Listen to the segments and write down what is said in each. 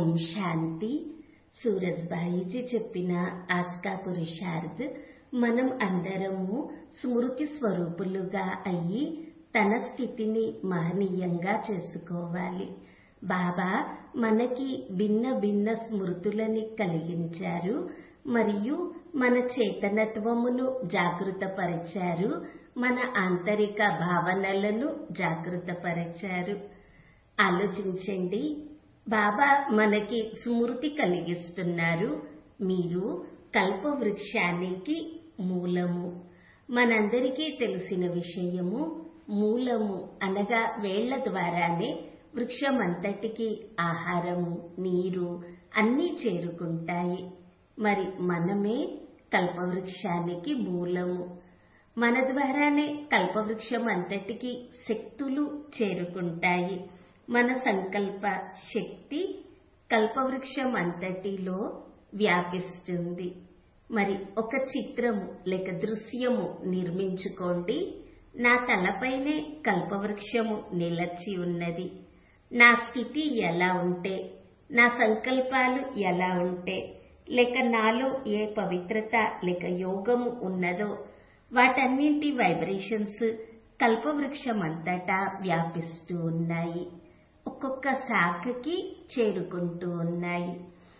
ఓం శాంతి సూరజ్బాయిజీ చెప్పిన ఆస్కా పురుషార్థ్ మనం అందరము స్మృతి స్వరూపులుగా అయ్యి తన స్థితిని మహనీయంగా చేసుకోవాలి బాబా మనకి భిన్న భిన్న స్మృతులని కలిగించారు మరియు మన చేతనత్వమును జాగృతపరిచారు మన ఆంతరిక భావనలను జాగృతపరిచారు ఆలోచించండి బాబా మనకి స్మృతి కలిగిస్తున్నారు మీరు కల్పవృక్షానికి మూలము మనందరికీ తెలిసిన విషయము మూలము అనగా వేళ్ల ద్వారానే వృక్షమంతటికి ఆహారము నీరు అన్నీ చేరుకుంటాయి మరి మనమే కల్పవృక్షానికి మూలము మన ద్వారానే కల్పవృక్షం అంతటికి శక్తులు చేరుకుంటాయి మన సంకల్ప శక్తి కల్పవృక్షం అంతటిలో వ్యాపిస్తుంది మరి ఒక చిత్రము లేక దృశ్యము నిర్మించుకోండి నా తలపైనే కల్పవృక్షము నిలచి ఉన్నది నా స్థితి ఎలా ఉంటే నా సంకల్పాలు ఎలా ఉంటే లేక నాలో ఏ పవిత్రత లేక యోగము ఉన్నదో వాటన్నింటి వైబ్రేషన్స్ కల్పవృక్షం అంతటా వ్యాపిస్తూ ఉన్నాయి ఒక్కొక్క శాఖకి చేరుకుంటూ ఉన్నాయి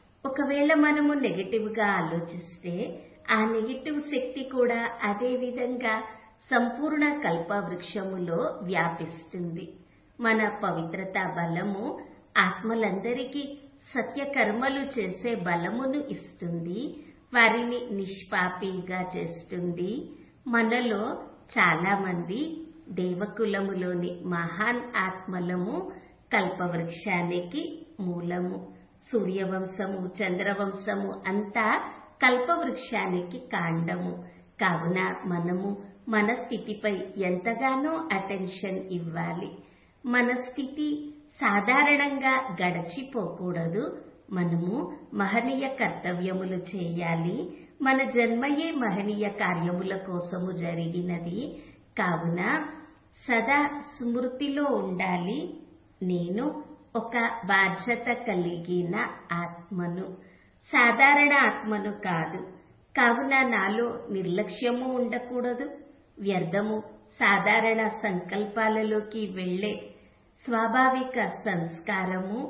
ఒకవేళ మనము నెగటివ్ గా ఆలోచిస్తే ఆ నెగటివ్ శక్తి కూడా అదే విధంగా సంపూర్ణ కల్పవృక్షములో వ్యాపిస్తుంది మన పవిత్రత బలము ఆత్మలందరికీ సత్యకర్మలు చేసే బలమును ఇస్తుంది వారిని నిష్పాపిగా చేస్తుంది మనలో చాలా మంది దేవకులములోని మహాన్ ఆత్మలము కల్పవృక్షానికి మూలము సూర్యవంశము చంద్రవంశము అంతా కల్పవృక్షానికి కాండము కావున మనము మన స్థితిపై ఎంతగానో అటెన్షన్ ఇవ్వాలి మన స్థితి సాధారణంగా గడచిపోకూడదు మనము మహనీయ కర్తవ్యములు చేయాలి మన జన్మయే మహనీయ కార్యముల కోసము జరిగినది కావున సదా స్మృతిలో ఉండాలి నేను ఒక బాధ్యత కలిగిన ఆత్మను సాధారణ ఆత్మను కాదు కావున నాలో నిర్లక్ష్యము ఉండకూడదు వ్యర్థము సాధారణ సంకల్పాలలోకి వెళ్లే స్వాభావిక సంస్కారము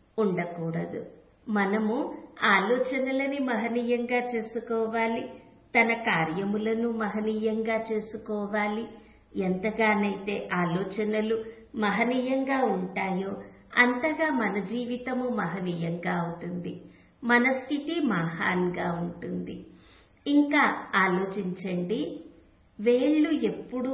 ఉండకూడదు మనము ఆలోచనలని మహనీయంగా చేసుకోవాలి తన కార్యములను మహనీయంగా చేసుకోవాలి ఎంతగానైతే ఆలోచనలు మహనీయంగా ఉంటాయో అంతగా మన జీవితము మహనీయంగా అవుతుంది మన స్థితి మహాన్గా ఉంటుంది ఇంకా ఆలోచించండి వేళ్లు ఎప్పుడూ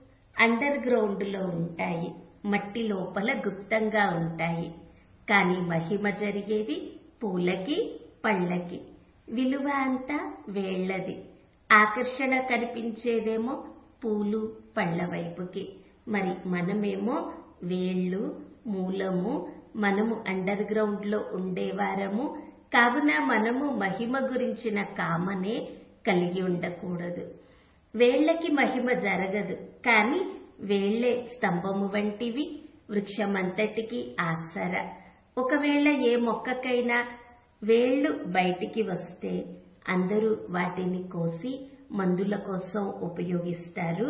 అండర్ గ్రౌండ్లో ఉంటాయి మట్టి లోపల గుప్తంగా ఉంటాయి కానీ మహిమ జరిగేది పూలకి పళ్ళకి విలువ అంతా వేళ్లది ఆకర్షణ కనిపించేదేమో పూలు పళ్ళ వైపుకి మరి మనమేమో వేళ్ళు మూలము మనము అండర్ గ్రౌండ్ లో ఉండేవారము కావున మనము మహిమ గురించిన కామనే కలిగి ఉండకూడదు వేళ్లకి మహిమ జరగదు కానీ వేళ్లే స్తంభము వంటివి వృక్షమంతటికి ఆసర ఒకవేళ ఏ మొక్కకైనా వేళ్లు బయటికి వస్తే అందరూ వాటిని కోసి మందుల కోసం ఉపయోగిస్తారు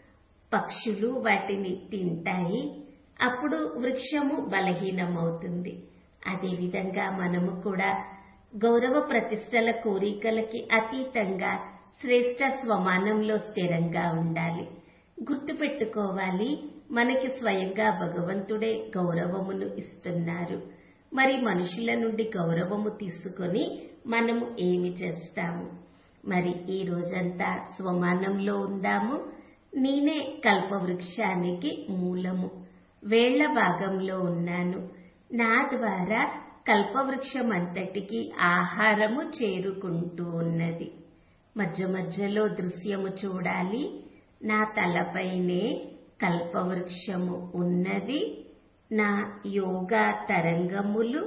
పక్షులు వాటిని తింటాయి అప్పుడు వృక్షము బలహీనమవుతుంది అదేవిధంగా మనము కూడా గౌరవ ప్రతిష్టల కోరికలకి అతీతంగా శ్రేష్ట స్వమానంలో స్థిరంగా ఉండాలి గుర్తుపెట్టుకోవాలి మనకి స్వయంగా భగవంతుడే గౌరవమును ఇస్తున్నారు మరి మనుషుల నుండి గౌరవము తీసుకొని మనము ఏమి చేస్తాము మరి ఈ రోజంతా స్వమానంలో ఉందాము నేనే కల్పవృక్షానికి మూలము వేళ్ల భాగంలో ఉన్నాను నా ద్వారా కల్పవృక్షం అంతటికి ఆహారము చేరుకుంటూ ఉన్నది మధ్య మధ్యలో దృశ్యము చూడాలి నా తలపైనే కల్పవృక్షము ఉన్నది నా యోగా తరంగములు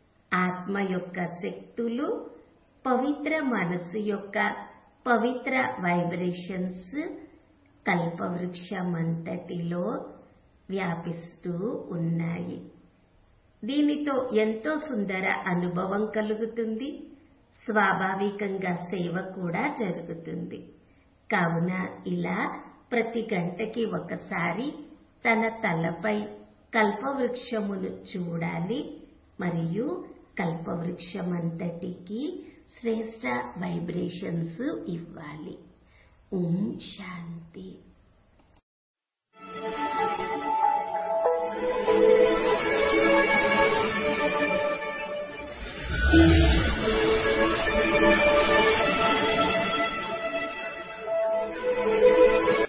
ఆత్మ యొక్క శక్తులు పవిత్ర మనసు యొక్క పవిత్ర వైబ్రేషన్స్ కల్పవృక్షమంతటిలో వ్యాపిస్తూ ఉన్నాయి దీనితో ఎంతో సుందర అనుభవం కలుగుతుంది స్వాభావికంగా సేవ కూడా జరుగుతుంది కావున ఇలా ప్రతి గంటకి ఒకసారి తన తలపై కల్పవృక్షమును చూడాలి మరియు కల్పవృక్షమంతటికి శ్రేష్ట వైబ్రేషన్స్ ఇవ్వాలి ఓం శాంతి